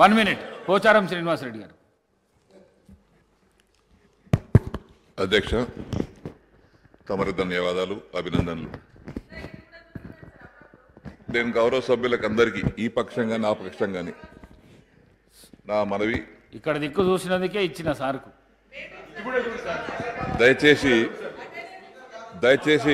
One minute Pocharam Srinivasa Reddy గారు అధ్యక్ష తమరి ధన్యవాదాలు అభినందనలు నేను గౌరవ సభ్యులకు అందరికీ ఈ పక్షం కానీ ఆ పక్షం కానీ నా మనవి ఇక్కడ దిక్కు చూసినందుకే ఇచ్చిన సార్కు దయచేసి దయచేసి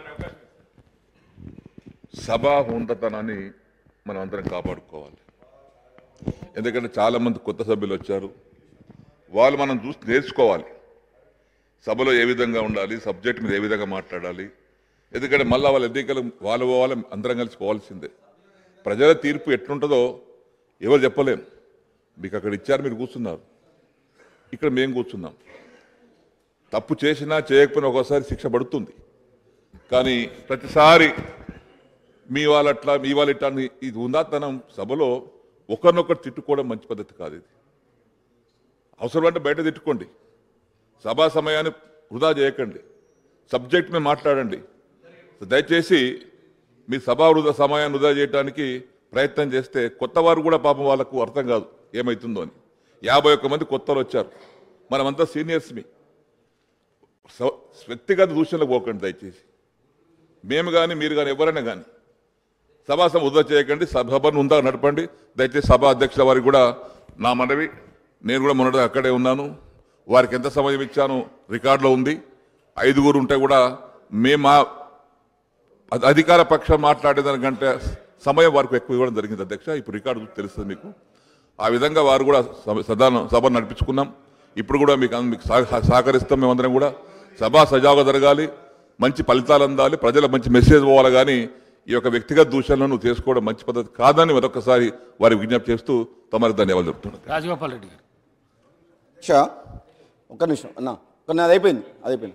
సభా ఉండతనాన్ని మనం అందరం కాపాడుకోవాలి ఎందుకంటే చాలా మంది కొత్త సభ్యులు వచ్చారు వాళ్ళు మనం చూసి నేర్చుకోవాలి సభలో ఏ విధంగా ఉండాలి సబ్జెక్ట్ మీద ఏ విధంగా మాట్లాడాలి ఎందుకంటే మళ్ళీ వాళ్ళ ఎన్నికలు వాళ్ళు పోవాలి అందరం కలిసి పోవాల్సిందే ప్రజల తీర్పు ఎట్లుంటుందో ఎవరు చెప్పలేం మీకు అక్కడ ఇచ్చారు మీరు కూర్చున్నారు ఇక్కడ మేము కూర్చున్నాం తప్పు చేసినా చేయకపోయినా ఒక్కోసారి శిక్ష పడుతుంది కానీ ప్రతిసారి మీ వాళ్ళట్లా మీ వాళ్ళ ఇట్లా అని ఇది ఉందాతనం సభలో ఒకరినొకరు తిట్టుకోవడం మంచి పద్ధతి కాదు ఇది అవసరమంటే బయట తిట్టుకోండి సభా సమయాన్ని వృధా చేయకండి సబ్జెక్ట్ మీద మాట్లాడండి దయచేసి మీ సభా వృధా సమయాన్ని వృధా చేయడానికి ప్రయత్నం చేస్తే కొత్త వారు కూడా పాపం వాళ్ళకు అర్థం కాదు ఏమవుతుందో అని యాభై ఒక్క మంది కొత్తలు వచ్చారు మనమంతా సీనియర్స్ మీ స- వ్యక్తిగత దూషణలకు పోకండి దయచేసి మేము కానీ మీరు కానీ ఎవరైనా కానీ సభాసం వృధా చేయకండి సభను ఉందా నడపండి దయచేసి సభ అధ్యక్షుల వారికి కూడా నా మనవి నేను కూడా మొన్నటి అక్కడే ఉన్నాను వారికి ఎంత సమయం ఇచ్చాను రికార్డులో ఉంది ఐదుగురు ఉంటే కూడా మేము ఆ అధ- అధికార పక్షం మాట్లాడేదానికంటే సమయం వారికి ఎక్కువ ఇవ్వడం జరిగింది అధ్యక్ష ఇప్పుడు రికార్డు చూస్తే తెలుస్తుంది మీకు ఆ విధంగా వారు కూడా సభ- సదాన సభ నడిపించుకున్నాం ఇప్పుడు కూడా మీకు అన్- మీకు సహ- సహకరిస్తాం మేమందరం కూడా సభ సజావుగా జరగాలి మంచి ఫలితాలు అందాలి ప్రజలకు మంచి మెసేజ్ పోవాలి కానీ ఈ యొక్క వ్యక్తిగత దూషణలను చేసుకోవడం మంచి పద్ధతి కాదని మరొకసారి వారికి విజ్ఞప్తి చేస్తూ తమరికి ధన్యవాదాలు చెప్తున్నాను రాజగోపాల్ రెడ్డి గారు షా ఒక్క నిమిషం అన్న ఒక్క అది అయిపోయింది అది అయిపోయింది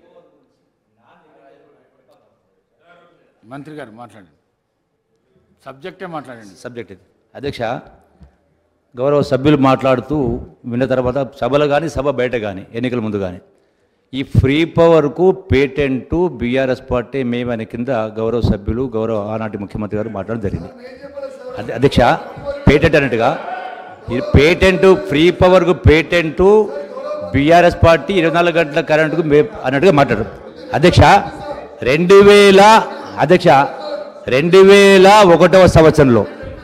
మంత్రి గారు మాట్లాడండి సబ్జెక్టే మాట్లాడండి సబ్జెక్ట్ ఇది అధ్యక్ష గౌరవ సభ్యులు మాట్లాడుతూ విన్న తర్వాత సభలో కానీ సభ బయట కానీ ఎన్నికల ముందు కానీ ఈ ఫ్రీ పవర్కు పేటెంట్ బీఆర్ఎస్ పార్టీ మేమనే కింద గౌరవ సభ్యులు గౌరవ ఆనాటి ముఖ్యమంత్రి గారు మాట్లాడడం జరిగింది అధ్య- అధ్యక్ష పేటెంట్ అన్నట్టుగా ఈ పేటెంట్ ఫ్రీ పవర్కు పేటెంట్ బీఆర్ఎస్ పార్టీ ఇరవై నాలుగు గంటల కరెంటుకు మే అన్నట్టుగా మాట్లాడారు అధ్యక్ష రెండు వేల అధ్యక్ష రెండు వేల ఒకటవ సంవత్సరంలో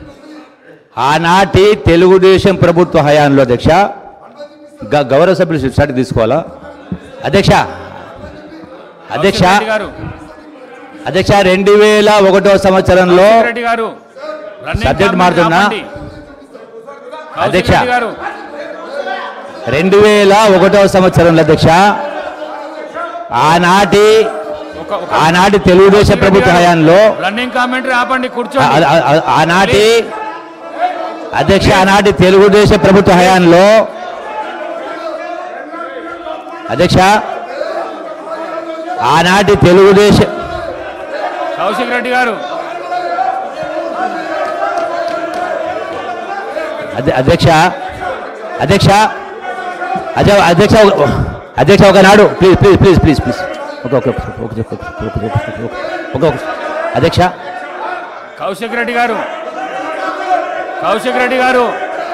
ఆనాటి తెలుగుదేశం ప్రభుత్వ హయాంలో అధ్యక్ష గ- గౌరవ సభ్యులు స్టార్ట్ తీసుకోవాలా అధ్యక్ష అధ్యక్ష రెడ్డి గారు అధ్యక్ష రెండు వేల ఒకటో సంవత్సరంలో రెడ్డి గారు రన్నింగ్ సబ్జెక్ట్ కామెంట్ మారుతున్నా? ఆపండి. కౌశిక్ అధ్యక్ష. రెడ్డి గారు రెండు వేల ఒకటో సంవత్సరంలో అధ్యక్ష ఆనాటి ఒక ఒక ఆనాటి తెలుగుదేశం ప్రభుత్వ హయాంలో రన్నింగ్ కామెంటరీ ఆపండి ఆ- కూర్చోండి ఆ- ఆ- ఆనాటి అధ్యక్ష ఆనాటి తెలుగుదేశం ప్రభుత్వ హయాంలో అధ్యక్ష ఆనాటి తెలుగుదేశం కౌశిక్ రెడ్డి గారు అధ్య- అధ్యక్ష అధ్యక్ష అధ్య- అధ్యక్ష ఒక- అధ్యక్ష ఒకనాడు please please please please please ఒక ఒక ఒక ఒక ఒక ఒక ఒక అధ్యక్ష కౌశిక్ రెడ్డి గారు కౌశిక్ రెడ్డి గారు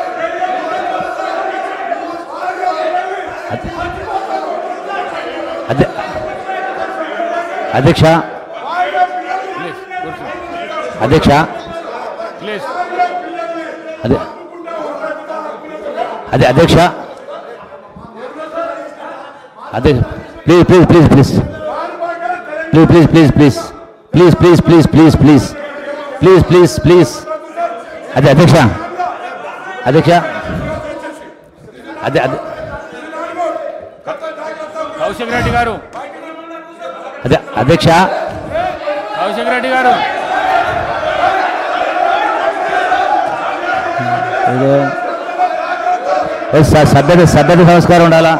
అధ్య- అధ్యక్ష ప్లీజ్ కూర్చోండి అధ్యక్ష ప్లీజ్ అదే అదే అధ్యక్ష అదే please please please please please please please please please please please please please please please అదే అధ్యక్ష అధ్యక్ష అదే అదే కౌశిక్ రెడ్డి గారు అదే అధ్యక్ష కౌశిక్ రెడ్డి గారు ఏదో ఏ స- సభ్యత సభ్యత సంస్కారం ఉండాలా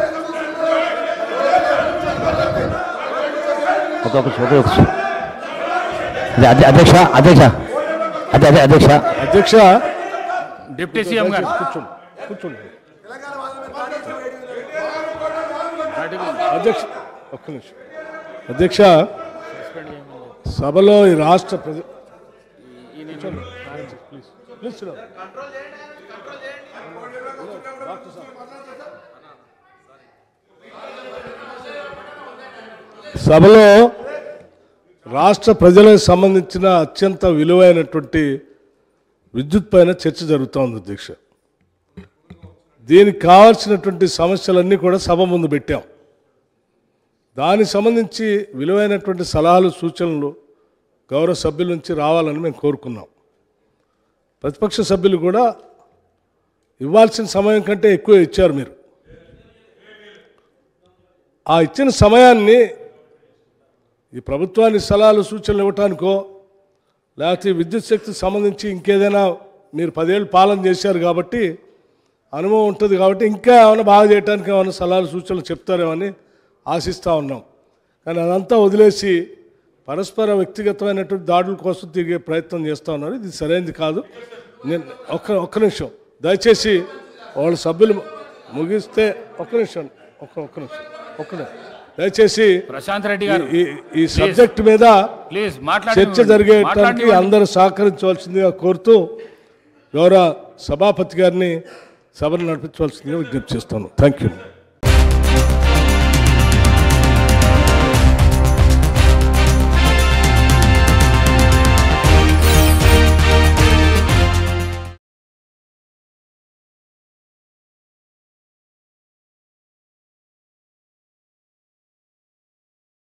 ఒక్కొక్క ఒక్కొక్క అదే అదే అధ్యక్ష అధ్యక్ష అదే అదే అధ్యక్ష అధ్యక్ష డిప్యూటీ సీఎం గారు కూర్చోండి కూర్చోండి అధ్యక్ష ఒక్క నిమిషం అధ్యక్ష సభలో ఈ రాష్ట్ర ప్రజ కూర్చోండి. ప్లీజ్ ప్లీజ్ సభలో రాష్ట్ర ప్రజలకు సంబంధించిన అత్యంత విలువైనటువంటి విద్యుత్ పైన చర్చ జరుగుతూ ఉంది అధ్యక్ష దీనికి కావాల్సినటువంటి సమస్యలన్నీ కూడా సభ ముందు పెట్టాం దానికి సంబంధించి విలువైనటువంటి సలహాలు సూచనలు గౌరవ సభ్యుల నుంచి రావాలని మేము కోరుకున్నాం ప్రతిపక్ష సభ్యులు కూడా ఇవ్వాల్సిన సమయం కంటే ఎక్కువ ఇచ్చారు మీరు ఆ ఇచ్చిన సమయాన్ని ఈ ప్రభుత్వానికి సలహాలు సూచనలు ఇవ్వటానికో లేకపోతే ఈ విద్యుత్ శక్తికి సంబంధించి ఇంకేదైనా మీరు పదేళ్ళు పాలన చేశారు కాబట్టి అనుభవం ఉంటుంది కాబట్టి ఇంకా ఏమైనా బాగా చేయడానికి ఏమైనా సలహాలు సూచనలు చెప్తారేమని ఆశిస్తూ ఉన్నాం కానీ అదంతా వదిలేసి పరస్పర వ్యక్తిగతమైనటువంటి దాడుల కోసం తిరిగే ప్రయత్నం చేస్తూ ఉన్నారు ఇది సరైనది కాదు నేను ఒక్క ఒక్క నిమిషం దయచేసి వాళ్ళ సభ్యులు ముగిస్తే ఒక్క నిమిషం ఒక్క ఒక్క నిమిషం ఒక్క నిమిషం దయచేసి ప్రశాంత్ రెడ్డి గారు ఈ ఈ సబ్జెక్ట్ మీద ప్లీజ్ మాట్లాడి చర్చ జరిగేటానికి అందరూ సహకరించవలసిందిగా కోరుతూ గౌరవ సభాపతి గారిని సభను నడిపించవలసిందిగా విజ్ఞప్తి చేస్తాను థ్యాంక్ యూ